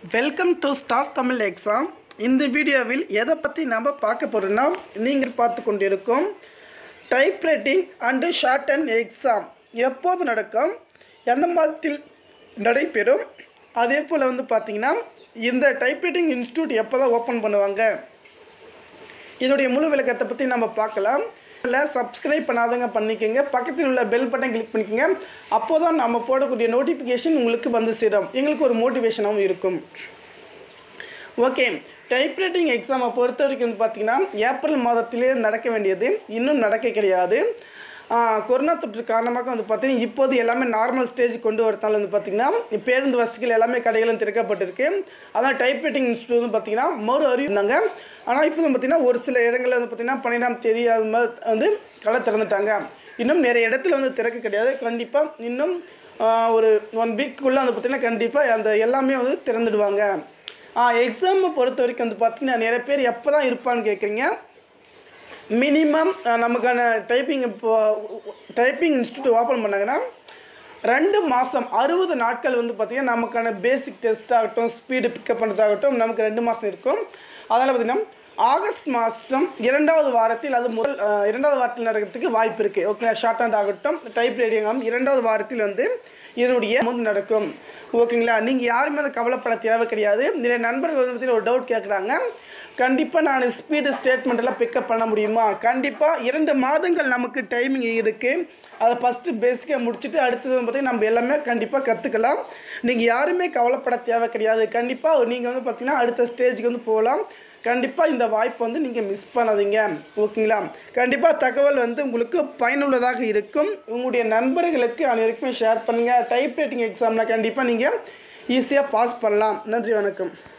welcome to star Tamil exam இந்த வீடியோவில் எதை பற்றி நம்ம பார்க்க போகிறோம்னா நீங்கள் பார்த்து கொண்டிருக்கும் typewriting and short and exam எப்போது நடக்கும் எந்த மாதத்தில் நடைபெறும் அதே போல் வந்து பார்த்திங்கன்னா இந்த டைப்ரைட்டிங் இன்ஸ்டியூட் எப்போ தான் ஓப்பன் பண்ணுவாங்க இதனுடைய முழு விளக்கத்தை பற்றி நம்ம பார்க்கலாம் இல்லை சப்ஸ்கிரைப் பண்ணாதவங்க பண்ணிக்கோங்க பக்கத்தில் உள்ள பெல் பட்டன் கிளிக் பண்ணிக்கோங்க அப்போ தான் நம்ம போடக்கூடிய நோட்டிஃபிகேஷன் உங்களுக்கு வந்து சேரும் எங்களுக்கு ஒரு மோட்டிவேஷனாகவும் இருக்கும் ஓகே டைப்ரைட்டிங் எக்ஸாமை பொறுத்த வரைக்கும் வந்து பார்த்திங்கன்னா ஏப்ரல் மாதத்திலே நடக்க வேண்டியது இன்னும் நடக்க கிடையாது ஆஹ் கொரோனா தொற்று காரணமாக வந்து பார்த்திங்கன்னா இப்போது எல்லாமே நார்மல் ஸ்டேஜ் கொண்டு வரதால வந்து பார்த்திங்கன்னா பேருந்து வசதிகள் எல்லாமே கடைகளும் திறக்கப்பட்டிருக்கு அதான் டைப்ரைட்டிங் இன்ஸ்டியூட் வந்து பார்த்திங்கன்னா மறு அறிவிந்தாங்க ஆனால் இப்போ வந்து பார்த்திங்கன்னா ஒரு சில இடங்களில் வந்து பார்த்திங்கன்னா பன்னிரெண்டாம் தேதி அது மாதிரி வந்து கடை திறந்துட்டாங்க இன்னும் நிறைய இடத்துல வந்து திறக்க கிடையாது கண்டிப்பாக இன்னும் ஆஹ் ஒரு ஒன் வீக்குள்ளே வந்து பார்த்திங்கன்னா கண்டிப்பாக அந்த எல்லாமே வந்து திறந்துடுவாங்க எக்ஸாமை பொறுத்த வரைக்கும் வந்து பார்த்திங்கன்னா நிறைய பேர் எப்போ தான் இருப்பான்னு கேட்குறீங்க மினிமம் நமக்கான டைப்பிங் இப்போ டைப்பிங் இன்ஸ்டியூட் ஓப்பன் பண்ணாங்கன்னா ரெண்டு மாதம் அறுபது நாட்கள் வந்து பார்த்திங்கன்னா நமக்கான பேசிக் டெஸ்ட் ஆகட்டும் ஸ்பீடு பிக்கப் பண்ணுறதாகட்டும் நமக்கு ரெண்டு மாதம் இருக்கும் அதனால் பார்த்திங்கன்னா ஆகஸ்ட் மாதம் இரண்டாவது வாரத்தில் அது முதல் அஹ், இரண்டாவது வாரத்தில் நடக்கிறதுக்கு வாய்ப்பு இருக்குது ஓகே ஷார்ட் ஹேண்ட் ஆகட்டும் டைப் ரைட்டிங் ஆகும் இரண்டாவது வாரத்தில் வந்து இதனுடைய வந்து நடக்கும் ஓகேங்களா நீங்கள் யாருமே அதை கவலைப்பட தேவை கிடையாது நிறைய நண்பர்கள் வந்து பார்த்தீங்கன்னா ஒரு டவுட் கேட்குறாங்க கண்டிப்பாக நான் ஸ்பீடு ஸ்டேட்மெண்ட் எல்லாம் பிக்கப் பண்ண முடியுமா கண்டிப்பாக இரண்டு மாதங்கள் நமக்கு டைமிங் இருக்குது அதை ஃபஸ்ட்டு பேசிக்காக முடிச்சுட்டு அடுத்தது வந்து பார்த்திங்கன்னா நம்ம எல்லாமே கண்டிப்பாக கற்றுக்கலாம் நீங்கள் யாருமே கவலைப்பட தேவை கிடையாது கண்டிப்பாக நீங்கள் வந்து பார்த்திங்கன்னா அடுத்த ஸ்டேஜுக்கு வந்து போகலாம் கண்டிப்பாக இந்த வாய்ப்பு வந்து நீங்கள் மிஸ் பண்ணாதீங்க ஓகேங்களா கண்டிப்பாக தகவல் வந்து உங்களுக்கு பயனுள்ளதாக இருக்கும் உங்களுடைய நண்பர்களுக்கு அனைவருக்குமே ஷேர் பண்ணுங்கள் டைப் ரைட்டிங் எக்ஸாமில் கண்டிப்பாக நீங்கள் ஈஸியாக பாஸ் பண்ணலாம் நன்றி வணக்கம்